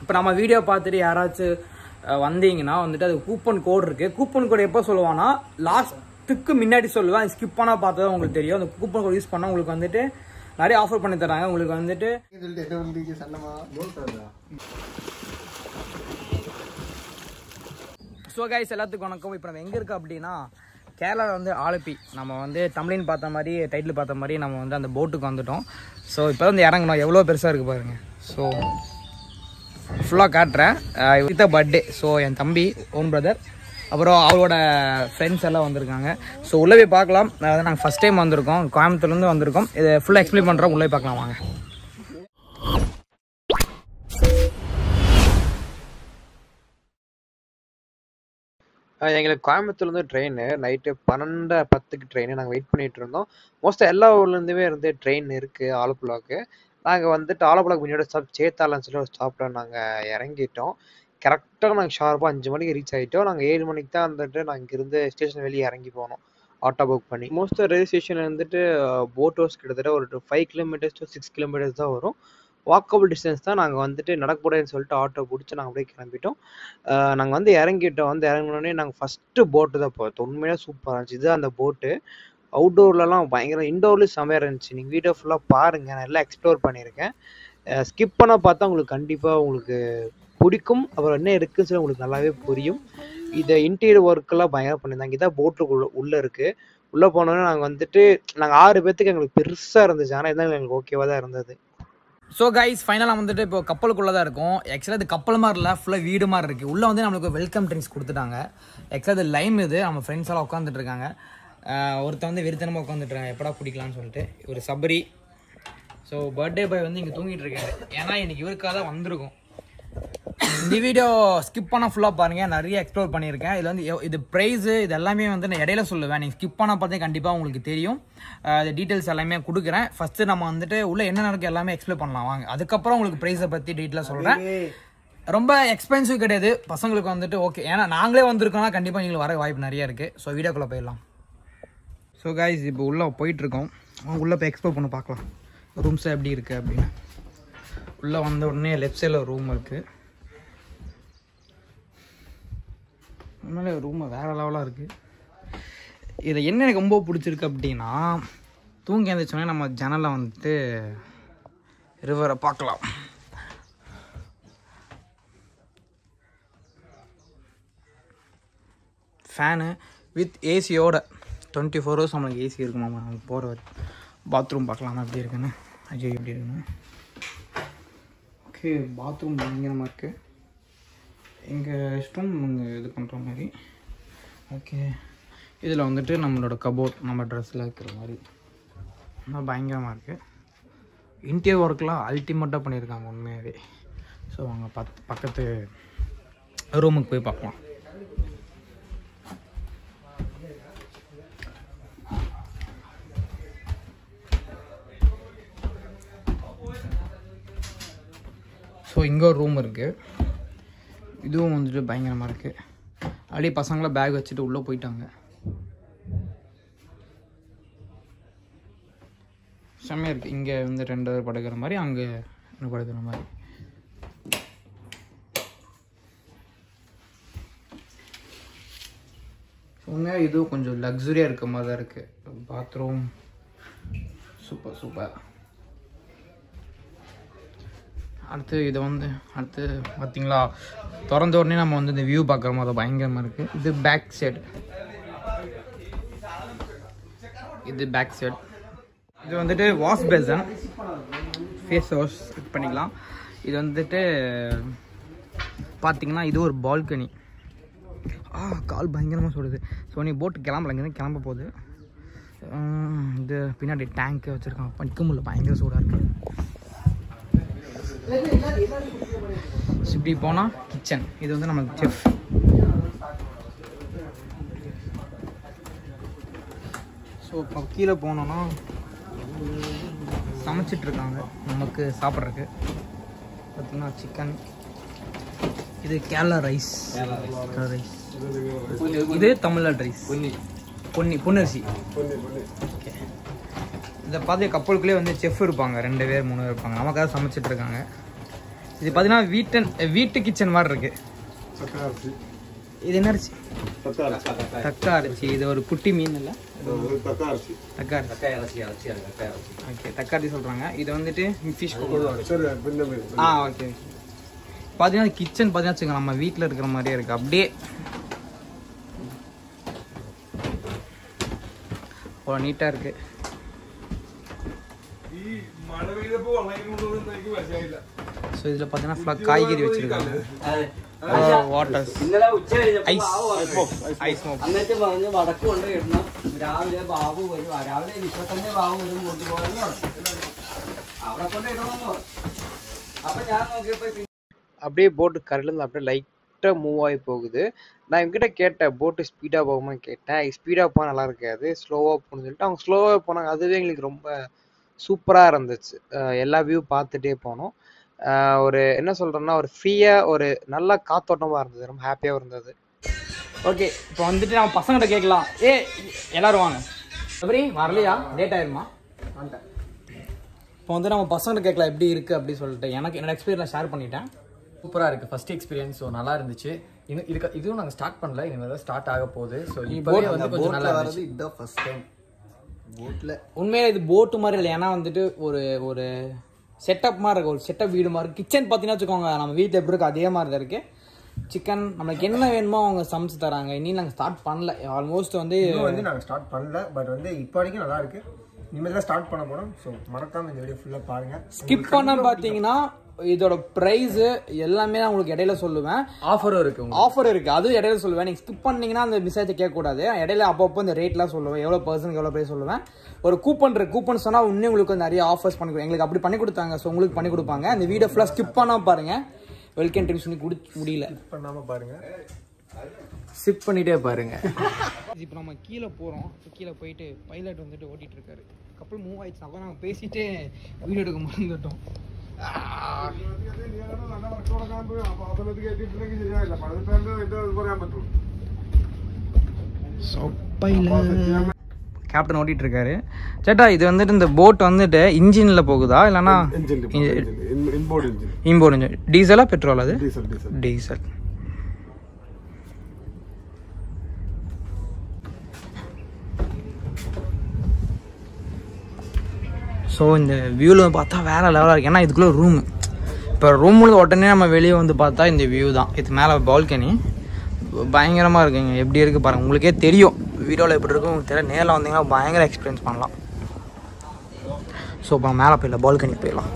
இப்போ நம்ம வீடியோ பார்த்துட்டு யாராச்சும் அஹ், வந்தீங்கன்னா வந்துட்டு அது கூப்பன் கோட் இருக்கு கூப்பன் கோட் எப்போ சொல்லுவான்னா லாஸ்ட்டுக்கு முன்னாடி சொல்லுவேன் ஸ்கிப் பண்ணா பார்த்தா உங்களுக்கு தெரியும் அந்த கூப்பன் கோட் யூஸ் பண்ணால் உங்களுக்கு வந்துட்டு நிறைய ஆஃபர் பண்ணி தராங்க உங்களுக்கு வந்துட்டு சொல்லிட்டு என்ன உங்களுக்கு சன்னமா ஸோ கைஸ் எல்லாத்துக்கும் வணக்கம் இப்போ நம்ம எங்கே இருக்கோம் அப்படின்னா கேரளாவில் வந்து ஆலப்பி நம்ம வந்து தமிழின் பார்த்த மாதிரி டைட்டில் பார்த்த மாதிரி நம்ம வந்து அந்த போட்டுக்கு வந்துட்டோம் ஸோ இப்போ வந்து இறங்கணும் எவ்வளோ பெருசாக இருக்குது பாருங்க ஸோ ஃபுல்லாக காட்டுறேன் வித் பர்த்டே ஸோ என் தம்பி ஓன் பிரதர் அப்புறம் அவரோட ஃப்ரெண்ட்ஸ் எல்லாம் வந்திருக்காங்க ஸோ உள்ளே போய் பார்க்கலாம் அதாவது நாங்கள் ஃபஸ்ட் டைம் வந்திருக்கோம் கோயம்புத்தூர்லேருந்து வந்திருக்கோம் இதை ஃபுல்லாக எக்ஸ்பிளைன் பண்ணுறோம் உள்ளே போய் பார்க்கலாம் வாங்க ஆஹ் எங்களுக்கு கோயம்புத்தூர்லேருந்து ட்ரெயின் நைட்டு பன்னெண்டு பத்துக்கு ட்ரெயின் நாங்கள் வெயிட் பண்ணிட்டு இருந்தோம் மோஸ்ட்டாக எல்லா ஊர்லேருந்துமே இருந்து ட்ரெயின் இருக்குது ஆலப்புழாவுக்கு நாங்கள் வந்துட்டு ஆலப்புழாக்கு முன்னாடி ஸ்டாப் சேத்தாலன்னு சொல்லி ஒரு ஸ்டாப்பில் நாங்கள் இறங்கிட்டோம் கரெக்டாக நாங்கள் ஷார்ப்பாக அஞ்சு மணிக்கு ரீச் ஆகிட்டோம் நாங்கள் ஏழு மணிக்கு தான் வந்துட்டு நாங்கள் இங்கிருந்து ஸ்டேஷன் வெளியே இறங்கி போனோம் ஆட்டோ புக் பண்ணி மோஸ்ட்டாக ரயில்வே ஸ்டேஷன் வந்துட்டு போட் ஹவுஸ் கிட்டத்தட்ட ஒரு five kilometres to six kilometres தான் வரும் வாக்கபிள் டிஸ்டன்ஸ் தான் நாங்கள் வந்துட்டு நடக்கூடாதுன்னு சொல்லிட்டு ஆட்டோ பிடிச்சி நாங்கள் அப்படியே கிளம்பிட்டோம் நாங்கள் வந்து இறங்கிட்டோம் வந்து இறங்கினோடனே நாங்கள் ஃபஸ்ட்டு போட்டு தான் பார்த்தோம் உண்மையாக சூப்பராக இருந்துச்சு இதுதான் அந்த போட்டு அவுட்டோர்லலாம் பயங்கர இன்டோர்லேயும் செமையாக இருந்துச்சு நீங்கள் வீடியோ ஃபுல்லாக பாருங்கள் நான் எல்லாம் எக்ஸ்ப்ளோர் பண்ணியிருக்கேன் ஸ்கிப் பண்ண பார்த்தா உங்களுக்கு கண்டிப்பாக உங்களுக்கு பிடிக்கும் அப்புறம் என்ன இருக்குன்னு சொல்லி உங்களுக்கு நல்லாவே புரியும் இதை இன்டீரியர் ஒர்க்கெல்லாம் பயங்கரம் பண்ணியிருந்தாங்க இதான் போட்டுக்குள்ள உள்ளே இருக்குது உள்ளே போனோடனே நாங்கள் வந்துட்டு நாங்கள் ஆறு பேர்த்துக்கு எங்களுக்கு பெருசாக இருந்துச்சு ஆனால் இருந்தாலும் எங்களுக்கு ஓகேவாக தான் இருந்தது ஸோ கைஸ் ஃபைனலாக வந்துட்டு இப்போ கப்பலுக்குள்ளே தான் இருக்கும் ஆக்சுவலாக இது கப்பல் மாதிரி இல்லை ஃபுல்லாக வீடு மாதிரி இருக்குது உள்ளே வந்து நம்மளுக்கு வெல்கம் ட்ரிங்க்ஸ் கொடுத்துட்டாங்க ஆக்சுவலாக இது லைம் இது நம்ம ஃப்ரெண்ட்ஸ் எல்லாம் உட்காந்துட்டு இருக்காங்க ஆஹ் ஒருத்தன் வந்து வெறித்தனமாக உட்காந்துட்டு இருக்காங்க எப்படா பிடிக்கலாம்னு சொல்லிட்டு ஒரு சபரி ஸோ பர்த்டே பாய் வந்து இங்கே தூங்கிட்டு இருக்காரு ஏன்னா இன்னைக்கு இவருக்காக தான் வந்திருக்கும் இந்த வீடியோ ஸ்கிப் பண்ண ஃபுல்லாக பாருங்க நிறைய எக்ஸ்ப்ளோர் பண்ணியிருக்கேன் இதில் வந்து எவ்- இது ப்ரைஸு இது எல்லாமே வந்து நான் இடையில சொல்லுவேன் நீங்கள் ஸ்கிப் பண்ண பார்த்தே கண்டிப்பாக உங்களுக்கு தெரியும் அஹ் இது டீட்டெயில்ஸ் எல்லாமே கொடுக்குறேன் ஃபஸ்ட்டு நம்ம வந்துட்டு உள்ள என்ன நடக்கு எல்லாமே எக்ஸ்பிளைன் பண்ணலாம் வாங்க அதுக்கப்புறம் உங்களுக்கு ப்ரைஸை பற்றி டீட்டெயிலாக சொல்கிறேன் ரொம்ப எக்ஸ்பென்சிவ் கிடையாது பசங்களுக்கு வந்துட்டு ஓகே ஏன்னா நாங்களே வந்திருக்கோம்னா கண்டிப்பாக நீங்களுக்கு வர வாய்ப்பு நிறைய இருக்குது ஸோ வீடியோக்குள்ளே போயிடலாம் ஸோ காய்ஸ் இப்போ உள்ளே போயிட்டுருக்கோம் உள்ளே போய் எக்ஸ்ப்ளோர் பண்ணி பார்க்கலாம் ரூம்ஸ் எப்படி இருக்குது அப்படின்னு உள்ளே வந்த உடனே லெஃப்ட் சைடில் ரூம் இருக்குது உண்மையிலே ரூம் வேறு லெவலாக இருக்குது இதில் என்ன எனக்கு ரொம்ப பிடிச்சிருக்கு அப்படின்னா தூங்கி எழுந்திரிச்சோடனே நம்ம ஜன்னலை வந்துட்டு ரிவரை பார்க்கலாம் ஃபேனு வித் ஏசியோட டுவெண்ட்டி ஃபோர் ஹவர்ஸ் நம்மளுக்கு ஏசி இருக்குமா நம்ம போகிற வரைக்கும் பாத்ரூம் பார்க்கலாமா எப்படி இருக்குன்னு அஜய் எப்படி இருக்குன்னு ஓகே பாத்ரூம் பயங்கரமாக இருக்குது எங்கள் இஷ்டம் நாங்கள் இது பண்ணுற மாதிரி ஓகே இதில் வந்துட்டு நம்மளோட கபோர்ட் நம்ம ட்ரெஸ்ஸில் இருக்கிற மாதிரி ரொம்ப பயங்கரமாக இருக்குது இன்டீரியர் ஒர்க்லாம் அல்டிமேட்டாக பண்ணியிருக்காங்க உண்மையாகவே ஸோ அவங்க பத் பக்கத்து ரூமுக்கு போய் பார்க்கலாம் ஸோ இங்கே ஒரு ரூம் இருக்குது இதுவும் வந்துட்டு பயங்கரமாக இருக்குது அப்படியே பசங்களாம் பேக் வச்சுட்டு உள்ளே போயிட்டாங்க செம்மையாக இருக்குது இங்கே வந்து ரெண்டு பேர் படுக்கிற மாதிரி அங்கே இன்னும் படுக்கிற மாதிரி உண்மையாக இதுவும் கொஞ்சம் லக்ஸுரியாக இருக்க மாதிரி தான் இருக்குது பாத்ரூம் சூப்பர் சூப்பர் அடுத்து இது வந்து அடுத்து பார்த்தீங்களா திறந்த உடனே நம்ம வந்து இந்த வியூ பார்க்குற மாதிரி பயங்கரமாக இருக்குது இது பேக் சைடு இது பேக் சைடு இது வந்துட்டு வாஷ் பேசன் ஃபேஸ் வாஷ் இது பண்ணிக்கலாம் இது வந்துட்டு பார்த்தீங்கன்னா இது ஒரு பால்கனி ஆ கால் பயங்கரமாக சுடுது ஸோ நீ போட்டு கிளம்பல இங்கேருந்து கிளம்ப போகுது உம், இது பின்னாடி டேங்க்கு வச்சுருக்கான் படிக்க முடியல பயங்கர சூடாக இருக்குது இப்படி போனால் கிச்சன் இது வந்து நமக்கு செஃப் ஸோ இப்போ கீழே போனோன்னா சமைச்சிட்டு இருக்காங்க நமக்கு சாப்பிட்றதுக்கு பார்த்தீங்கன்னா சிக்கன் இது கேரளா ரைஸ் கேரளா ரைஸ் இது தமிழ்நாடு ரைஸ் பொன்னி பொன்னரிசி ஓகே இதை பார்த்து கப்பலுக்குள்ளே வந்து செஃப் இருப்பாங்க ரெண்டு பேர் மூணு பேர் இருப்பாங்க நமக்காக சமைச்சிட்டு இருக்காங்க இது பார்த்தீங்கன்னா வீட்டன் வீட்டு கிச்சன் மாதிரி இருக்கு சக்கரை அரிசி இது என்ன அரிசி சக்கரை அரிசி தக்கா அரிசி இது ஒரு குட்டி மீன் இல்லை இது தக்கா அரிசி தக்கா அரிசி ஓகே தக்காளி சொல்கிறாங்க இது வந்துட்டு ஃபிஷ் சரி பின்ன மீன் ஆ ஓகே பார்த்தீங்கன்னா கிச்சன் பார்த்தீங்கன்னா வச்சுக்கோங்க நம்ம வீட்டில் இருக்கிற மாதிரியே இருக்குது அப்படியே அவ்வளோ நீட்டாக இருக்குது ഈ മഴ പെയ്തപ്പോ വെള്ളം കൊണ്ടുവന്ന് എനിക്ക് മനസ്സിലായില്ല ஸோ இதில் பார்த்தீங்கன்னா ஃபுல்லாக காய்கறி வச்சுருக்காங்க வாட்டர்ஸ் ഇന്നലെ ഉച്ച കഴിഞ്ഞപ്പോ ஐஸ் ബാബു വന്നു. ஐஸ் மோப் എന്നിട്ട് പറഞ്ഞ് വടക്ക് കൊണ്ട് ഇടണം രാവിലെ ബാബു വരും ആ, രാവിലെ വിശ്വസന്റെ ബാബു വരും കൊണ്ടുപോകാന്ന് പറഞ്ഞു അവിടെ കൊണ്ട് ഇടണമെന്ന് പറഞ്ഞു അപ്പൊ ഞാൻ നോക്കിയപ്പോ പിന്നെ அப்படியே போட்டு கரையிலேருந்து அப்படியே லைட்டாக மூவ் ஆகி போகுது நான் இவங்ககிட்ட கேட்டேன் போட்டு ஸ்பீடாக போகுமான்னு கேட்டேன் ஸ்பீடாக போனால் நல்லா இருக்காது ஸ்லோவாக போகணும்னு சொல்லிட்டு அவங்க ஸ்லோவாக போனாங்க அதுவே எங்களுக்கு ரொம்ப சூப்பராக இருந்துச்சு அஹ் எல்லா வியூ பார்த்துட்டே போனோம் அஹ் ஒரு என்ன சொல்கிறேன்னா ஒரு ஃப்ரீயாக ஒரு நல்ல காத்தோட்டமாக இருந்தது ரொம்ப ஹாப்பியாகவும் இருந்தது ஓகே இப்போ வந்துட்டு நம்ம பசங்கிட்ட கேட்கலாம் ஏ எல்லாரும் வாங்க எப்படி வரலையா லேட் ஆயிருமா இப்போ வந்து நம்ம பசங்கிட்ட கேட்கலாம் எப்படி இருக்கு அப்படி சொல்லிட்டு எனக்கு என்னோட எக்ஸ்பீரியன்ஸ் ஷேர் பண்ணிட்டேன் சூப்பராக இருக்குது ஃபர்ஸ்ட் எக்ஸ்பீரியன்ஸ் ஸோ நல்லா இருந்துச்சு இன்னும் இதுக்கு இதுவும் நாங்கள் ஸ்டார்ட் பண்ணல இனிமேல் தான் ஸ்டார்ட் ஆக போகுது ஸோ இப்போவே வந்து கொஞ்சம் நல்லா இருந்துச்சு இதுதான் ஃபர்ஸ்ட் டைம் போட்ல உண்மையில இது போட்டு மாதிரி இல்லை ஏன்னா வந்துட்டு ஒரு ஒரு செட்டப் மாதிரி இருக்கு ஒரு செட்டப் வீடு மாதிரி கிச்சன் பார்த்தீங்கன்னா வச்சுக்கோங்க நம்ம வீட்டில் எப்படி இருக்கு அதே மாதிரி தான் இருக்கு சிக்கன் நம்மளுக்கு என்ன வேணுமோ அவங்க சமைச்சு தராங்க இனி நாங்கள் ஸ்டார்ட் பண்ணல ஆல்மோஸ்ட் வந்து இன்னும் வந்து நாங்கள் ஸ்டார்ட் பண்ணல பட் வந்து இப்போ வரைக்கும் நல்லா இருக்கு இனிமேல் தான் ஸ்டார்ட் பண்ண போனோம் ஸோ மறக்காம இந்த வீடியோ ஃபுல்லாக பாருங்க ஸ்கிப் பண்ண பார்த்தீங்கன்னா இதோட ப்ரைஸ் எல்லாமே நான் உங்களுக்கு இடையில சொல்லுவேன் ஆஃபரும் இருக்குது உங்களுக்கு ஆஃபர் இருக்கு அது இடையில சொல்லுவேன் நீங்க ஸ்கிப் பண்ணீங்கன்னா அந்த மிஸ்ஸாயத்தை கேட்கக்கூடாது இடையில அப்பப்போ இந்த ரேட்லாம் சொல்லுவேன் எவ்வளோ பர்சன்ட் எவ்வளோ ப்ரைஸ் சொல்லுவேன் ஒரு கூப்பன் இருக்கு கூப்பன் சொன்னா இன்னும் உங்களுக்கு நிறைய ஆஃபர்ஸ் பண்ணி கொடு- எங்களுக்கு அப்படி பண்ணி கொடுத்தாங்க ஸோ உங்களுக்கு பண்ணி கொடுப்பாங்க அந்த வீடியோ ஃபுல்லாக ஸ்கிப் பண்ணாம பாருங்க வெல்கம் ட்ரிங்ஸ் சொல்லி குடி முடியல பண்ணாமல் பாருங்க சிப் பண்ணிட்டே பாருங்க இப்போ நம்ம கீழே போகிறோம் கீழே போயிட்டு பைலட் வந்துட்டு ஓட்டிட்டு இருக்காரு கப்பல் மூவ் ஆயிடுச்சு அப்போ நாங்கள் பேசிட்டு வீடியோ எடுக்க மறந்துட்டோம் അപ്പൊ അതിനകത്ത് കയറ്റിയിട്ടില്ലെങ്കിൽ ശരിയായില്ല പഴയത്തെ ഇത് പറയാൻ പറ്റുള്ളൂ கேப்டன் ஓட்டிட்டு இருக்காரு சேட்டா இது வந்துட்டு இந்த போட் வந்துட்டு இன்ஜின்ல போகுதா இல்லைன்னா ഇൻബോർഡ് എഞ്ചിൻ இம்போர்ட் இன்ஜின் டீசலா பெட்ரோல் அது ഡീസൽ ഡീസൽ டீசல் ஸோ இந்த வியூவில் பார்த்தா வேற லெவலாக இருக்கு ஏன்னா இதுக்குள்ளே ரூம் இப்போ ரூமில் உடனே நம்ம வெளியே வந்து பார்த்தா இந்த வியூ தான் இது மேலே பால்கனி பயங்கரமாக இருக்குங்க எப்படி இருக்குது பாருங்க உங்களுக்கே தெரியும் வீடியோவில் எப்படி இருக்கும் உங்களுக்கு தெரியல நேரில் வந்தீங்கன்னா பயங்கர எக்ஸ்பீரியன்ஸ் பண்ணலாம் ஸோ இப்போ மேலே போயிடலாம் பால்கனி போயிடலாம்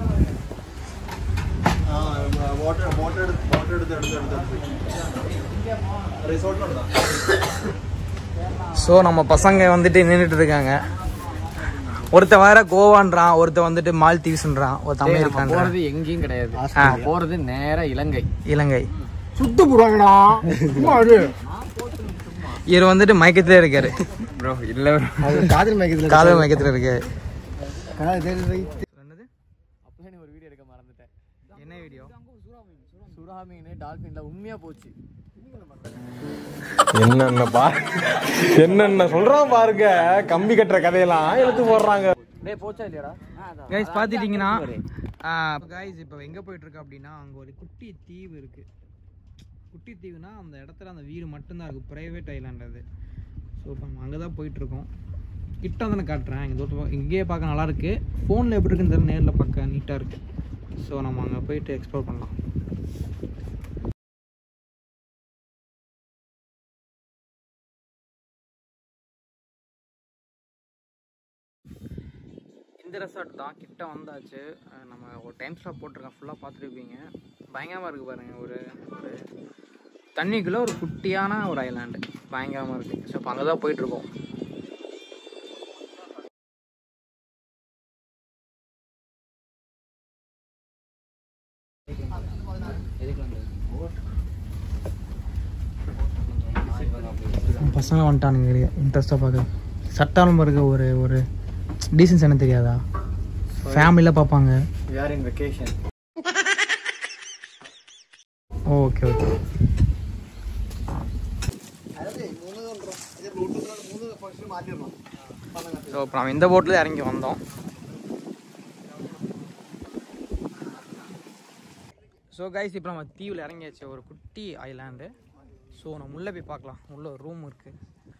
വാട്ടർ വാട്ടർ എടുത്ത് വാട്ടർ എടുത്ത് എടുത്ത് എടുത്ത് റിസോർട്ടിലുണ്ടോ ஸோ நம்ம பசங்க வந்துட்டு நின்றுட்டு இருக்காங்க ஒருத்தன் வேற கோவான்றான் ஒருத்தன் வந்துட்டு மால்தீவ்ஸ்ன்றான் ஒருத்தன் அமெரிக்கான்றான் போகிறது எங்கேயும் கிடையாது ஆ. போகிறது நேராக இலங்கை இலங்கை சுட்டு போடுவாங்கடா சும்மா அது இவர் வந்துட்டு மயக்கத்திலே இருக்காரு ப்ரோ இல்லை காதல் மயக்கத்தில் காதல் மயக்கத்தில் இருக்காரு அப்போ ஒரு வீடியோ எடுக்க மறந்துட்டேன் என்ன வீடியோ சுறா மீன் டால்ஃபின்ல உண்மையாக போச்சு என்னென்ன பா என்னென்ன சொல்றான் பாருங்க கம்பி கட்டுற கதையெல்லாம் எடுத்து போடுறாங்க டேய் போச்சா இல்லையாடா கைஸ் பார்த்துட்டிங்கன்னா கைஸ் இப்போ எங்கே போயிட்டு இருக்கு அப்படின்னா அங்கே ஒரு குட்டி தீவு இருக்கு குட்டி தீவுனா அந்த இடத்துல அந்த வீடு மட்டும்தான் இருக்குது ப்ரைவேட் ஐலாண்ட் அது ஸோ இப்போ நம்ம அங்கே தான் போயிட்டுருக்கோம் கிட்ட தானே காட்டுறேன் இங்கே தோட்ட இங்கேயே பார்க்க நல்லா இருக்கு ஃபோனில் எப்படி இருக்குன்னு தெரியல நேரில் பார்க்க நீட்டாக இருக்கு ஸோ நம்ம அங்கே போயிட்டு எக்ஸ்ப்ளோர் பண்ணலாம் இந்த ரெசார்ட் தான் கிட்ட வந்தாச்சு அஹ் நம்ம ஒரு டைம் ஸ்டாப் போட்டிருக்கேன் ஃபுல்லாக பார்த்துருப்பீங்க பயங்கரமாக இருக்குது பாருங்கள் ஒரு ஒரு தண்ணிக்குள்ளே ஒரு குட்டியான ஒரு ஐலாண்டு பயங்கரமாக இருக்குது ஸோ இப்போ அங்கே தான் போயிட்டுருக்கோம் பசங்க வந்துட்டானுங்க இன்ட்ரெஸ்ட்டாக பார்க்க சட்டாலும் இருக்க ஒரு ஒரு டீசன்ஸ் என்ன தெரியாதா ஃபேமிலியில் பார்ப்பாங்க we are in vacation okay okay so இப்போ நம்ம இந்த போட்டில் இறங்கி வந்தோம் ஸோ ஸோ கைஸ் இப்போ நம்ம தீவில் இறங்கியாச்சு ஒரு குட்டி ஐலாண்டு ஸோ நம்ம உள்ளே போய் பார்க்கலாம் உள்ள ஒரு ரூம் இருக்குது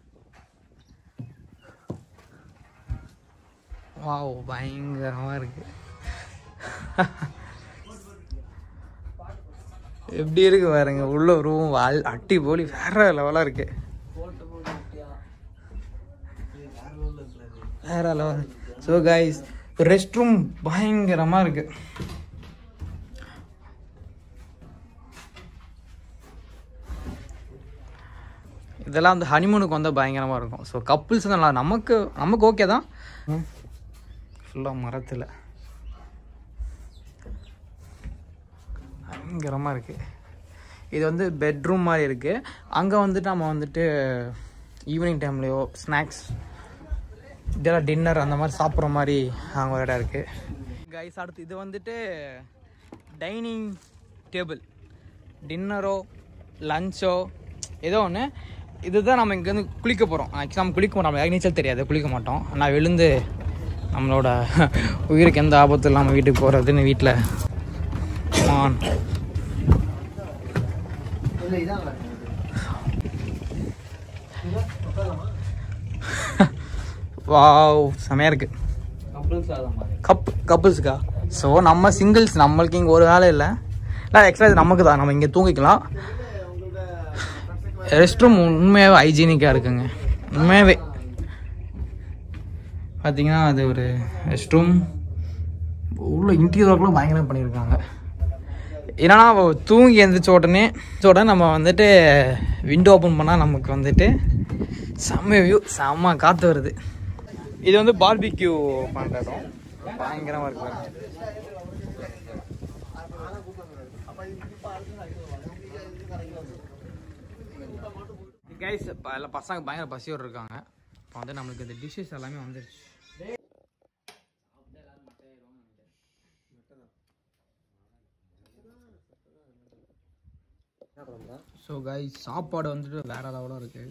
வாவ் பயங்கரமாக இருக்கு எப்படி இருக்கு பாருங்க உள்ள ரூம் வால் அட்டி போலி வேற லெவலாக இருக்கு வேற level so guys rest room பயங்கரமாக இருக்கு இதெல்லாம் வந்து ஹனிமூனுக்கு வந்தால் பயங்கரமாக இருக்கும் ஸோ கப்புள்ஸ் நல்லா நமக்கு நமக்கு ஓகே தான் ஃபுல்லாக மரத்தில் பயங்கரமாக இருக்குது இது வந்து பெட்ரூம் மாதிரி இருக்குது அங்கே வந்துட்டு நம்ம வந்துட்டு ஈவினிங் டைம்லேயோ ஸ்நாக்ஸ் இதெல்லாம் டின்னர் அந்த மாதிரி சாப்பிட்ற மாதிரி அங்கே ஒரு இடம் இருக்குது கைஸ் அடுத்து இது வந்துட்டு டைனிங் டேபிள் டின்னரோ லஞ்சோ ஏதோ ஒன்று இதுதான் நம்ம இங்கேருந்து குளிக்க போகிறோம் ஆக்சுவலாக நம்ம குளிக்க மாட்டோம் நமக்கு நீச்சல் தெரியாது குளிக்க மாட்டோம் நான் விழுந்து நம்மளோட உயிருக்கு எந்த ஆபத்தும் இல்லாமல் வீட்டுக்கு போகிறதுன்னு வீட்டில் ஆன் வாவ் செமையாக இருக்குது கப் கப்புள்ஸுக்கா ஸோ நம்ம சிங்கிள்ஸ் நம்மளுக்கு இங்கே ஒரு வேலை இல்லை இல்லை எக்ஸ்ட்ரா இது நமக்கு தான் நம்ம இங்கே தூங்கிக்கலாம் ரெஸ்ட் ரூம் உண்மையாகவே ஹைஜீனிக்காக இருக்குங்க உண்மையாகவே பார்த்தீங்கன்னா அது ஒரு ரெஸ்ட் ரூம் உள்ள இன்டீரியர்லாம் பயங்கரம் பண்ணியிருக்காங்க என்னன்னா அவ தூங்கி எழுந்திரிச்ச உடனே எழுந்திரிச்ச உடனே நம்ம வந்துட்டு விண்டோ ஓப்பன் பண்ணால் நமக்கு வந்துட்டு செம்ம வியூ செம்ம காற்று வருது இது வந்து பார்பிக்யூ பண்ணுற இடம் பயங்கரமாக இருக்கு கைஸ் இப்போ எல்லாம் பசங்க பயங்கர பசியோடு இருக்காங்க இப்போ வந்து நம்மளுக்கு இந்த டிஷ்ஷஸ் எல்லாமே வந்துருச்சு ஸோ கைஸ் சாப்பாடு வந்துட்டு வேற லெவலாக இருக்கு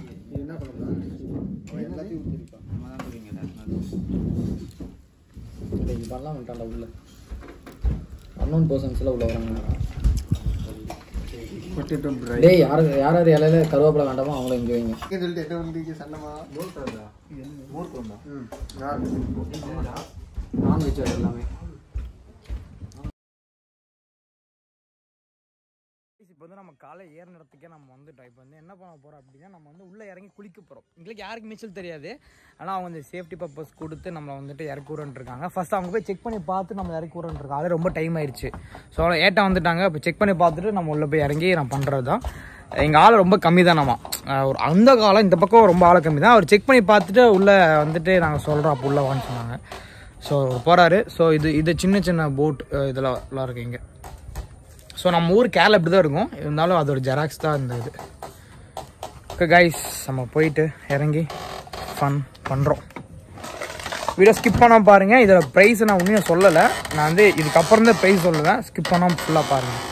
இது பண்ணலாம் வந்துட்டான்டா உள்ள அன்னோன் பர்சன்ஸ்ல உள்ள வராங்க டேய் யார் யார் யார் இலையில கருவேப்பிலை வேண்டாமோ அவங்கள இங்கே வைங்க சொல்லிட்டு என்ன வந்து சன்னமா நான்வெஜ் எல்லாமே இப்போ வந்து நம்ம காலை ஏறின இடத்துக்கே நம்ம வந்துட்டோம் இப்போ வந்து என்ன பண்ண போகிறோம் அப்படின்னா நம்ம வந்து உள்ளே இறங்கி குளிக்க போகிறோம் எங்களுக்கு யாருக்கு நீச்சல் தெரியாது ஆனால் அவங்க வந்து சேஃப்டி பர்பஸ் கொடுத்து நம்மளை வந்துட்டு இறக்கி விட்றேன்னு இருக்காங்க ஃபர்ஸ்ட் அவங்க போய் செக் பண்ணி பார்த்து நம்ம இறக்கி விட்றேன்னு இருக்காங்க அது ரொம்ப டைம் ஆயிடுச்சு ஸோ ஏட்டா வந்துட்டாங்க இப்போ செக் பண்ணி பார்த்துட்டு நம்ம உள்ளே போய் இறங்கி நான் பண்ணுறது தான் எங்கள் ஆள் ரொம்ப கம்மி தானம்மா ஒரு அந்த காலம் இந்த பக்கம் ரொம்ப ஆள் கம்மி தான் அவர் செக் பண்ணி பார்த்துட்டு உள்ளே வந்துட்டு நாங்கள் சொல்கிறோம் அப்போ உள்ளே வான்னு சொன்னாங்க ஸோ போகிறாரு ஸோ இது இது சின்ன சின்ன போட் இதெல்லாம் எல்லாம் இருக்கு இங்கே ஸோ நம்ம ஊர் கேரளா இப்படி தான் இருக்கும் இருந்தாலும் அதோட ஜெராக்ஸ் தான் இந்த இது ஓகே கைஸ் நம்ம போயிட்டு இறங்கி ஃபன் பண்ணுறோம் வீடியோ ஸ்கிப் பண்ணாமல் பாருங்கள் இதோட ப்ரைஸ் நான் உண்மையாக சொல்லலை நான் வந்து இதுக்கப்புறம் தான் ப்ரைஸ் சொல்லுவேன் ஸ்கிப் பண்ணாமல் ஃபுல்லாக பாருங்கள்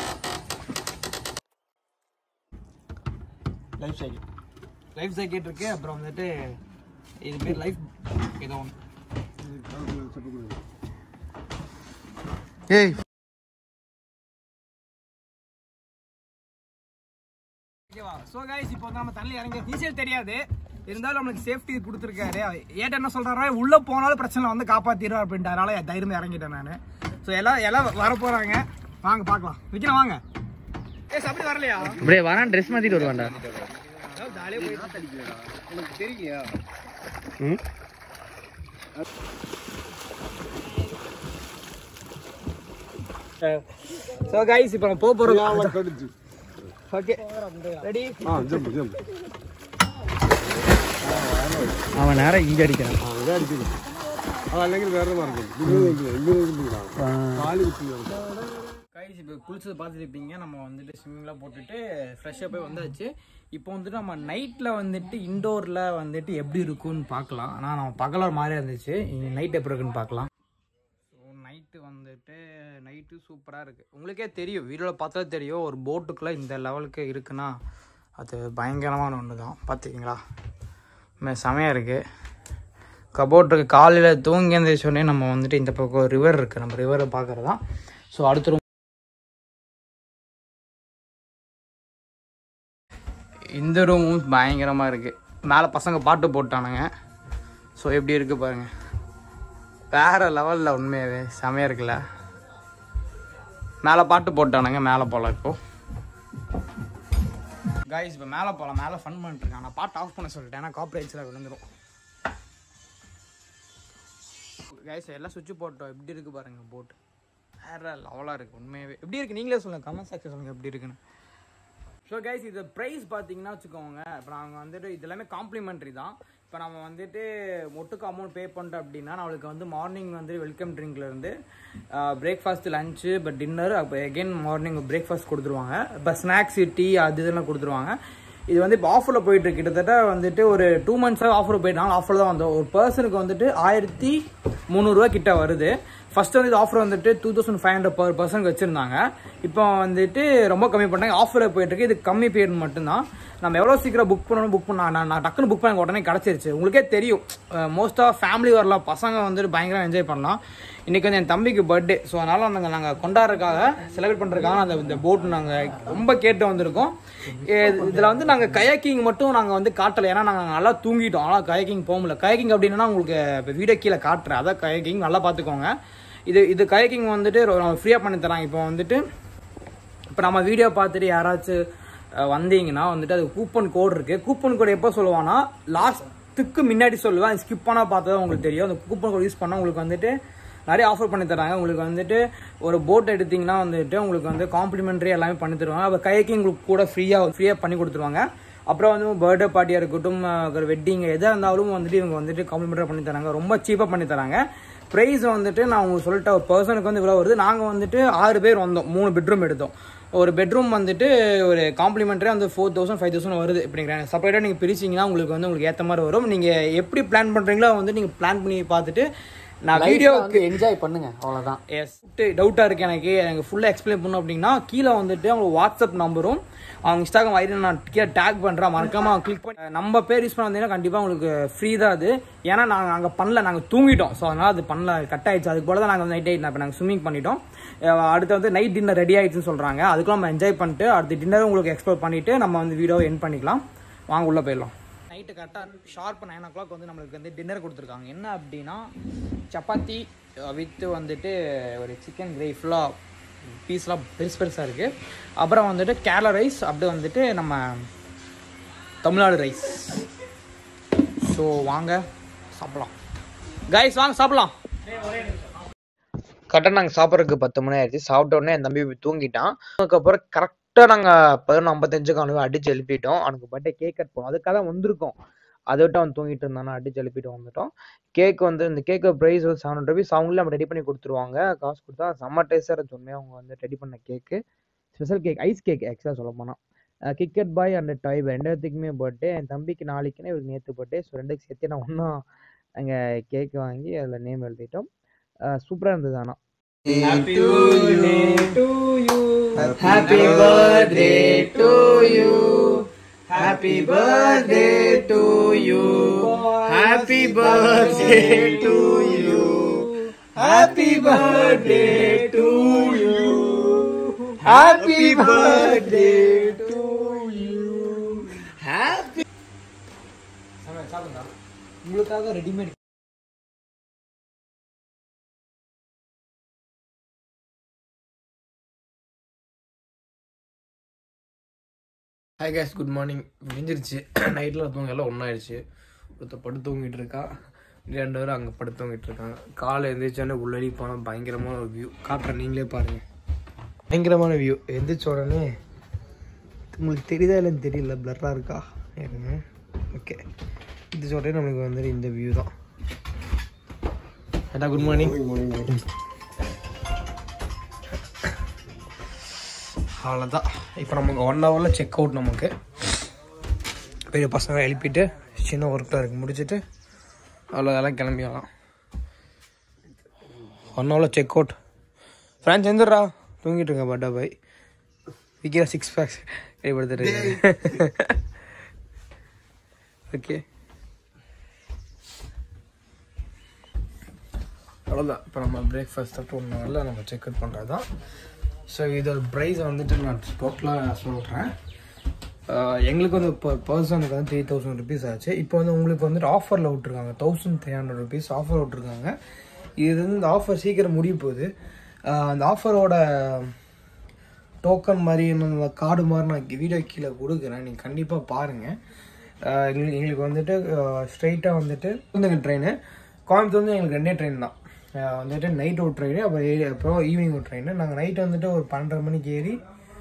லைஃப் ஜாக்கெட் லைஃப் ஜாக்கெட் இருக்கு அப்புறம் வந்துட்டு இது பேர் லைஃப் ஏதோ ஒன்று ஏய் ஓகேவா ஸோ கைஸ் இப்போ வந்து நம்ம தண்ணி இறங்கி நீச்சல் தெரியாது இருந்தாலும் நம்மளுக்கு சேஃப்டி கொடுத்துருக்காரு ஏட்ட என்ன சொல்றாரு உள்ள போனாலும் பிரச்சனை இல்லை, வந்து காப்பாத்திடுறோம் அப்படின்ட்டு அதனால தைரியம் இறங்கிட்டேன் நான் ஸோ எல்லாம் எல்லாம் வர போறாங்க வாங்க பார்க்கலாம் விற்கலாம் வாங்க ஏ அப்படி வரலையா அப்படியே வரான் ட்ரெஸ் மாத்திட்டு வருவான்டா உனக்கு தெரியலையா ஸோ கைஸ் இப்போ நம்ம போக போகிறோம் கடிச்சு ஓகே ரெடி ஆ ஜம்பு ஜம்பு அவன் நேரம் இங்கே அடிக்கிறான் அங்கே அடிக்குது அது അല്ലെങ്കിൽ വേറെ മാർഗം ഇങ്ങനെ ഇങ്ങനെ കാല് കുത്തി கைஸ் இப்போ குளிச்சது பார்த்துருப்பீங்க நம்ம வந்துட்டு ஸ்விம்மிங்லாம் போட்டுட்டு ஃப்ரெஷ்ஷாக போய் வந்தாச்சு இப்போ வந்துட்டு நம்ம நைட்டில் வந்துட்டு இண்டோரில் வந்துட்டு எப்படி இருக்கும்னு பார்க்கலாம் ஆனால் நம்ம பகலாக மாதிரியா இருந்துச்சு நைட் எப்படி இருக்குன்னு பார்க்கலாம் ஸோ நைட்டு வந்துட்டு நைட்டு சூப்பராக இருக்குது உங்களுக்கே தெரியும் வீடியோவில் பார்த்தா தெரியும் ஒரு போட்டுக்குள்ளே இந்த லெவலுக்கு இருக்குன்னா அது பயங்கரமான ஒன்று தான் பார்த்துக்கிங்களா செமையாக இருக்குது கபோர்டுக்கு காலையில் தூங்கி எழுந்திரிச்சோடனே நம்ம வந்துட்டு இந்த பக்கம் ரிவர் இருக்குது நம்ம ரிவரை பார்க்குறது தான் ஸோ அடுத்த room இந்த ரூமும் பயங்கரமாக இருக்குது மேலே பசங்க பாட்டு போட்டானுங்க ஸோ எப்படி இருக்குது பாருங்கள் வேறு லெவலில் உண்மையாகவே செமையாக இருக்குல்ல மேலே பாட்டு போட்டானுங்க மேலே போகலாம் இப்போ காய்ஸ் இப்போ மேலே போகலாம் மேலே ஃபன் பண்ணிட்டுருக்கான் நான் பாட்டு ஆஃப் பண்ண சொல்லிட்டேன் ஏன்னா காப்பரேட்ஸில் விழுந்துடும் காய்ஸ் எல்லாம் சுவிட்ச் போட்டோம் எப்படி இருக்குது பாருங்கள் போட்டு வேறு லெவலாக இருக்குது உண்மையாகவே எப்படி இருக்குது நீங்களே சொல்லுங்கள் கமெண்ட் செக்ஷன் சொல்லுங்கள் எப்படி இருக்குன்னு ஸோ கைஸ் இது ப்ரைஸ் பார்த்தீங்கன்னா வச்சுக்கோங்க இப்போ நாங்கள் வந்துட்டு இது எல்லாமே காம்ப்ளிமெண்ட்ரி தான் இப்போ நம்ம வந்துட்டு ஒட்டுக்கு அமௌண்ட் பே பண்ணிட்டோம் அப்படின்னா நம்மளுக்கு வந்து மார்னிங் வந்து வெல்கம் ட்ரிங்க்லேருந்து பிரேக்ஃபாஸ்ட் லஞ்சு இப்போ டின்னர் அப்போ எகெயின் மார்னிங் பிரேக்ஃபாஸ்ட் கொடுத்துருவாங்க இப்போ ஸ்நாக்ஸு டீ அது இதெல்லாம் கொடுத்துருவாங்க இது வந்து இப்போ ஆஃபரில் போயிட்டு இருக்கு. கிட்டத்தட்ட வந்துட்டு ஒரு டூ மந்த்ஸாக ஆஃபர் போயிட்டாங்க ஆஃபர் தான் வந்தோம் ஒரு பர்சனுக்கு வந்துட்டு ஆயிரத்தி முந்நூறுரூவா கிட்ட வருது ஃபர்ஸ்ட் வந்து இது ஆஃபர் வந்துட்டு two thousand five hundred per பர்சனுக்கு வச்சிருந்தாங்க இப்போ வந்துட்டு ரொம்ப கம்மி பண்ணாங்க ஆஃபரில் போயிட்டு இருக்கு இது கம்மி பீரியட் மட்டும்தான் நம்ம எவ்வளோ சீக்கிரம் புக் பண்ணணும் புக் பண்ண நான் நான் டக்குன்னு புக் பண்ண உடனே கிடச்சிருச்சு உங்களுக்கே தெரியும் மோஸ்ட்டாக ஃபேமிலி வரலாம் பசங்க வந்துட்டு பயங்கரம் என்ஜாய் பண்ணலாம் இன்றைக்கி வந்து என் தம்பிக்கு பர்த்டே ஸோ அதனால் நாங்கள் நாங்கள் கொண்டாடுறதுக்காக செலிப்ரேட் பண்ணுறதுக்காக அந்த இந்த போட் நாங்கள் ரொம்ப கேட்டு வந்திருக்கோம் இதில் வந்து நாங்கள் கயாக்கிங் மட்டும் நாங்கள் வந்து காட்டலை ஏன்னா நாங்கள் நல்லா தூங்கிட்டோம் ஆனால் கயாக்கிங் போக முடியல கயாக்கிங் அப்படின்னா உங்களுக்கு இப்போ வீடியோ கீழே காட்டுறேன் அதான் கயாக்கிங் நல்லா பார்த்துக்கோங்க இது இது கயாக்கிங் வந்துட்டு ஃப்ரீயாக பண்ணி தராங்க இப்போ வந்துட்டு இப்போ நம்ம வீடியோ பார்த்துட்டு யாராச்சும் அஹ், வந்தீங்கன்னா வந்துட்டு அது கூப்பன் கோட் இருக்கு கூப்பன் கோட் எப்போ சொல்லுவான்னா லாஸ்ட்டுக்கு முன்னாடி சொல்லுவேன் ஸ்கிப் பண்ணால் பார்த்தா உங்களுக்கு தெரியும் அந்த கூப்பன் கோட் யூஸ் பண்ணால் உங்களுக்கு வந்துட்டு நிறைய ஆஃபர் பண்ணி தராங்க உங்களுக்கு வந்துட்டு ஒரு போட் எடுத்தீங்கன்னா வந்துட்டு உங்களுக்கு வந்து காம்ப்ளிமெண்ட்ரி எல்லாமே பண்ணி தருவாங்க அப்போ கைக்கு உங்களுக்கு கூட ஃப்ரீயாக ஃப்ரீயாக பண்ணி கொடுத்துருவாங்க அப்புறம் வந்து பர்த்டே பார்ட்டியாக இருக்கட்டும் வெட்டிங் எதாக இருந்தாலும் வந்துட்டு இவங்க வந்துட்டு காம்ப்ளிமெண்ட்டாக பண்ணி தராங்க ரொம்ப சீப்பாக பண்ணி தராங்க ப்ரைஸ் வந்துட்டு நான் உங்களுக்கு சொல்லிட்டேன் ஒரு பர்சனுக்கு வந்து இவ்வளோ வருது நாங்கள் வந்துட்டு ஆறு பேர் வந்தோம் மூணு பெட்ரூம் எடுத்தோம் ஒரு பெட்ரூம் வந்துட்டு ஒரு காம்ப்ளிமெண்ட்டரி வந்து ஃபோர் தௌசண்ட் ஃபைவ் தௌசண்ட் வருது இப்படிங்கிறாங்க செப்பரேட்டாக நீங்கள் பிரிச்சிங்கன்னா உங்களுக்கு வந்து உங்களுக்கு ஏற்ற மாதிரி வரும் நீங்கள் எப்படி பிளான் பண்ணுறீங்களோ வந்து நீங்கள் பிளான் பண்ணி பார்த்துட்டு நான் வீடியோ வந்து என்ஜாய் பண்ணுங்க அவ்வளவுதான் எஸ் டவுட்டாக இருக்கு எனக்கு எனக்கு ஃபுல்லாக எக்ஸ்பிளைன் பண்ணணும் அப்படின்னா கீழே வந்துட்டு அவங்க வாட்ஸ்அப் நம்பரும் அவங்க இன்ஸ்டாகிராம் ஐடி நான் கீழே டேக் பண்ணுறேன் மறக்காம கிளிக் பண்ணி நம்ம பேர் யூஸ் பண்ண வந்தீங்கன்னா கண்டிப்பாக உங்களுக்கு ஃப்ரீ தான் அது ஏன்னா நாங்கள் அங்கே பண்ணல நாங்கள் தூங்கிட்டோம் ஸோ அதனால் அது பண்ணல கட் ஆயிடுச்சு அதுக்கு போல தான் நாங்கள் நைட் ஆயிட்டு இப்போ நாங்கள் ஸ்விம்மிங் பண்ணிட்டோம் அஹ் அடுத்து வந்து நைட் டின்னர் ரெடி ஆயிடுச்சுன்னு சொல்கிறாங்க அதுக்குள்ள நம்ம என்ஜாய் பண்ணிட்டு அடுத்த டின்னர் உங்களுக்கு எக்ஸ்ப்ளோர் பண்ணிட்டு நம்ம வந்து வீடியோவை என் பண்ணிக்கலாம் வாங்க உள்ளே போயிடலாம் நைட்டு கரெக்டாக ஷார்ப் நைன் ஓ கிளாக் வந்து நம்மளுக்கு வந்து டின்னர் கொடுத்துருக்காங்க என்ன அப்படின்னா சப்பாத்தி வித்து வந்துட்டு ஒரு சிக்கன் கிரேவி ஃபுல்லாக பீஸ்லாம் பெருசு பெருசாக இருக்குது அப்புறம் வந்துட்டு கேரளா ரைஸ் அப்படியே வந்துட்டு நம்ம தமிழ்நாடு ரைஸ் ஸோ வாங்க சாப்பிடலாம் கைஸ் வாங்க சாப்பிடலாம் கரெக்டாக நாங்கள் சாப்பிட்றதுக்கு பத்து மணி ஆயிடுச்சு சாப்பிட்ட உடனே என் தம்பி போய் தூங்கிட்டான் அதுக்கப்புறம் கரெக்டாக நாங்கள் பதினொன்று ஐம்பத்தஞ்சுக்கு அவனுக்கு அடிச்சு எழுப்பிட்டோம் அவனுக்கு பர்த்டே கேக் கட் போனோம் அதுக்காக தான் வந்திருக்கோம் அதை விட்டு அவன் தூங்கிட்டு இருந்தானா அடிச்சு எழுப்பிட்டு வந்துட்டோம் கேக் வந்து இந்த கேக்கு ப்ரைஸ் வந்து செவன் ஹண்ட்ரட் ருபீஸ் அவங்களே நம்ம ரெடி பண்ணி கொடுத்துருவாங்க காசு கொடுத்தா செம்ம டேஸ்டாக இருந்துச்சு உண்மையாக அவங்க வந்து ரெடி பண்ண cake special cake ice cake ஆக்சுவலாக சொல்ல போனால் கிக்கெட் பாய் அண்ட் டாய் பாய் ரெண்டுத்துக்குமே பர்த்டே என் தம்பிக்கு நாளைக்குன்னு இவருக்கு நேற்று பர்த்டே ஸோ ரெண்டுக்கு சேர்த்து நான் ஒன்றா அங்கே கேக் வாங்கி அதில் நேம் எழுதிட்டோம் சூப்பராக இருந்தது ஆனால் Happy birthday to you. Happy birthday to you. Happy birthday to you. Happy birthday to you. Happy birthday to you. Happy உங்களுக்காக readymade hi guys good morning விடிஞ்சிருச்சு நைட்டில் தூங்க எல்லாம் ஒன்றாயிடுச்சு ஒருத்தர் படுத்து தூங்கிட்டு இருக்கா ரெண்டு பேரும் அங்கே படுத்து தூங்கிட்டு இருக்காங்க காலை எழுந்திரிச்சோடனே உள்ளடி போனால் பயங்கரமான ஒரு வியூ காட்டுறேன் நீங்களே பாருங்கள் பயங்கரமான வியூ எந்திரிச்ச உடனே உங்களுக்கு தெரியுதா இல்லைன்னு தெரியல பிளர்ராக இருக்கா இருங்க ஓகே எந்திரிச்ச உடனே நம்மளுக்கு வந்துட்டு இந்த வியூ தான் ஏட்டா குட் மார்னிங் அவ்வளோதான் இப்போ நமக்கு ஒன் ஹவரில் செக் அவுட் நமக்கு பெரிய பசங்க எழுப்பிட்டு சின்ன ஒர்க்கில் இருக்கு முடிச்சுட்டு அவ்வளோ இதெல்லாம் கிளம்பிடலாம் ஒன் ஹவரில் செக் அவுட் ஃப்ரான்ஸ் எந்திரா தூங்கிட்டு இருங்க பட்டா பாய் விக்கிற சிக்ஸ் பேக்ஸ் கைப்படுத்துட்டு ஓகே அவ்வளோதான் இப்போ நம்ம பிரேக்ஃபாஸ்ட் தட்டு ஒன்று ஹவரில் நம்ம செக் அவுட் பண்ணுறது தான் ஸோ இதோட ப்ரைஸ் வந்துட்டு நான் டோட்டலாக சொல்கிறேன் ஆஹ் எங்களுக்கு வந்து இப்போ பர்சனுக்கு வந்து த்ரீ தௌசண்ட் ருபீஸ் ஆச்சு இப்போ வந்து உங்களுக்கு வந்துட்டு ஆஃபரில் விட்ருக்காங்க thousand three hundred rupees offer விட்ருக்காங்க இது வந்து இந்த ஆஃபர் சீக்கிரம் முடிய போகுது ஆஹ் அந்த ஆஃபரோட டோக்கன் மாதிரி இந்த கார்டு மாதிரி நான் வீடியோ கீழே கொடுக்குறேன் நீங்கள் கண்டிப்பாக பாருங்கள் எங்களுக்கு எங்களுக்கு வந்துட்டு ஸ்ட்ரைட்டாக வந்துட்டு வந்துங்க ட்ரெயின் கோயம்புத்தூர் வந்து எங்களுக்கு ரெண்டே ட்ரெயின் தான் ஆஹ் வந்துட்டு நைட் ஒரு ட்ரெயின் அப்புறம் ஏறி அப்புறம் ஈவினிங் ஒரு ட்ரெயின் நாங்கள் நைட் வந்துட்டு ஒரு பன்னெண்டரை மணிக்கு ஏறி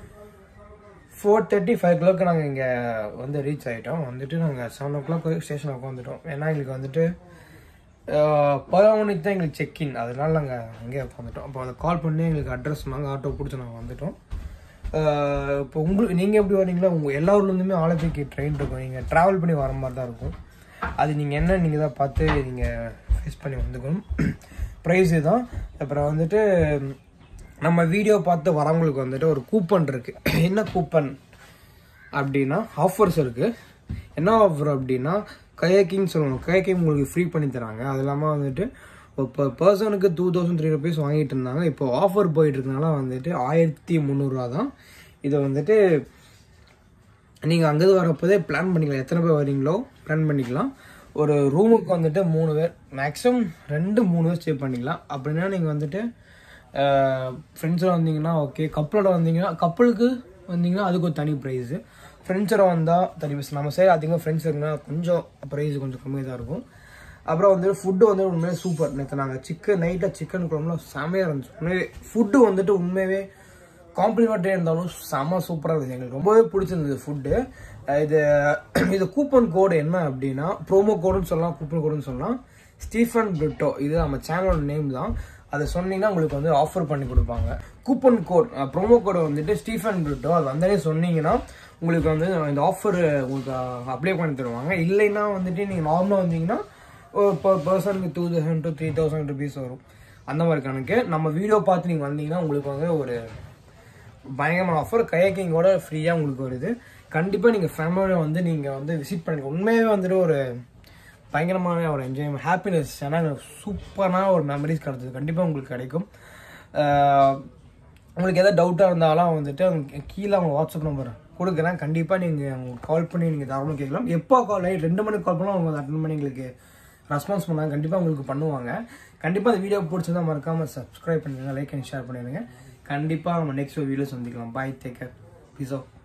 ஃபோர் தேர்ட்டி ஃபைவ் கிலோக்கு நாங்கள் இங்கே வந்து ரீச் ஆகிட்டோம் வந்துட்டு நாங்கள் செவன் ஓ கிளாக் ஸ்டேஷனில் உட்காந்துட்டோம் ஏன்னா எங்களுக்கு வந்துட்டு பதினொரு மணிக்கு தான் எங்களுக்கு செக்இன் அதனால நாங்கள் அங்கேயே உட்காந்துட்டோம் அப்போ அதை கால் பண்ணி எங்களுக்கு அட்ரஸ் நாங்கள் ஆட்டோ பிடிச்சி நாங்கள் வந்துட்டோம் ஆஹ் இப்போ உங்களுக்கு நீங்கள் எப்படி வரீங்களோ உங்கள் எல்லா ஊர்லேருந்துமே ஆலப்பிக்கு ட்ரெயின் இருக்கும் நீங்கள் ட்ராவல் பண்ணி வர மாதிரி தான் இருக்கும் அது நீங்கள் என்ன நீங்கள் தான் பார்த்து நீங்கள் ஃபேஸ் பண்ணி வந்துக்கணும் ப்ரைஸு தான் அப்புறம் வந்துட்டு நம்ம வீடியோ பார்த்து வரவங்களுக்கு வந்துட்டு ஒரு கூப்பன் இருக்குது என்ன கூப்பன் அப்படின்னா ஆஃபர்ஸ் இருக்குது என்ன ஆஃபர் அப்படின்னா கயக்கிங் சொல்லணும் கயக்கிங் உங்களுக்கு ஃப்ரீ பண்ணி தராங்க அது இல்லாமல் வந்துட்டு இப்போ பர்சனுக்கு டூ தௌசண்ட் த்ரீ ருபீஸ் வாங்கிட்டு இருந்தாங்க இப்போ ஆஃபர் போயிட்டு இருக்கனால வந்துட்டு ஆயிரத்தி முந்நூறுரூவா தான் இதை வந்துட்டு நீங்கள் அங்கேருந்து வரப்போதே பிளான் பண்ணிக்கலாம் எத்தனை பேர் வரீங்களோ பிளான் பண்ணிக்கலாம் ஒரு ரூமுக்கு வந்துட்டு மூணு பேர் மேக்ஸிமம் ரெண்டு மூணு பேர் ஸ்டே பண்ணிக்கலாம் அப்படின்னா நீங்கள் வந்துட்டு ஃப்ரெண்ட்ஸோட வந்தீங்கன்னா ஓகே கப்பலோட வந்தீங்கன்னா கப்பலுக்கு வந்தீங்கன்னா அதுக்கு ஒரு தனி ப்ரைஸு ஃப்ரெண்ட்ஸோட வந்தால் தனி ப்ரைஸ் நம்ம சைடு அதிகமாக ஃப்ரெண்ட்ஸ் இருக்குன்னா கொஞ்சம் ப்ரைஸ் கொஞ்சம் கம்மியாக தான் இருக்கும் அப்புறம் வந்து ஃபுட்டு வந்து உண்மையிலே சூப்பர் நேற்று நாங்கள் சிக்கன் நைட்டாக சிக்கன் குழம்புலாம் செமையாக இருந்துச்சு உண்மையே ஃபுட்டு வந்துட்டு உண்மையாகவே காம்ப்ளிமெண்ட்டே இருந்தாலும் செம்ம சூப்பராக இருந்துச்சு எங்களுக்கு ரொம்பவே பிடிச்சிருந்தது ஃபுட்டு இது இது கூப்பன் கோடு என்ன அப்படின்னா ப்ரோமோ கோடுன்னு சொல்லலாம் கூப்பன் கோடுன்னு சொல்லலாம் ஸ்டீஃபன் பிரிட்டோ இது நம்ம சேனலோட நேம் தான் அதை சொன்னீங்கன்னா உங்களுக்கு வந்து ஆஃபர் பண்ணி கொடுப்பாங்க கூப்பன் கோட் ப்ரோமோ கோடு வந்துட்டு ஸ்டீஃபன் பிரிட்டோ அது வந்தாலே சொன்னீங்கன்னா உங்களுக்கு வந்து இந்த ஆஃபர் உங்களுக்கு அப்ளை பண்ணி தருவாங்க இல்லைன்னா வந்துட்டு நீங்கள் நார்மலாக வந்தீங்கன்னா பர் பர்சனுக்கு two thousand to three thousand rupees வரும் அந்த மாதிரி கணக்கு நம்ம வீடியோ பார்த்து நீங்கள் வந்தீங்கன்னா உங்களுக்கு வந்து ஒரு பயங்கரமான ஆஃபர் கயக்கிங்கோட ஃப்ரீயாக உங்களுக்கு வருது கண்டிப்பாக நீங்கள் ஃபேமிலியோட வந்து நீங்கள் வந்து விசிட் பண்ணுங்க உண்மையாகவே வந்துட்டு ஒரு பயங்கரமான ஒரு என்ஜாய் ஹாப்பினஸ் ஏன்னா எனக்கு சூப்பரான ஒரு மெமரிஸ் கிடச்சிது கண்டிப்பாக உங்களுக்கு கிடைக்கும் ஆஹ் உங்களுக்கு எதாவது டவுட்டாக இருந்தாலும் வந்துட்டு அவங்க கீழே அவங்க வாட்ஸ்அப் நம்பர் கொடுக்குறேன் கண்டிப்பாக நீங்கள் அவங்க கால் பண்ணி நீங்கள் தாராளமாக கேட்கலாம் எப்போ கால் நைட் ரெண்டு மணிக்கு கால் பண்ணால் அவங்க அட்டன் பண்ணி எங்களுக்கு ரெஸ்பான்ஸ் பண்ணாங்க கண்டிப்பாக உங்களுக்கு பண்ணுவாங்க கண்டிப்பாக அந்த வீடியோ பிடிச்சிருந்தா மறக்காமல் சப்ஸ்கிரைப் பண்ணிடுங்க லைக் அண்ட் ஷேர் பண்ணிடுங்க கண்டிப்பாக நம்ம நெக்ஸ்ட் வீடியோ சந்திக்கலாம் bye take care peace of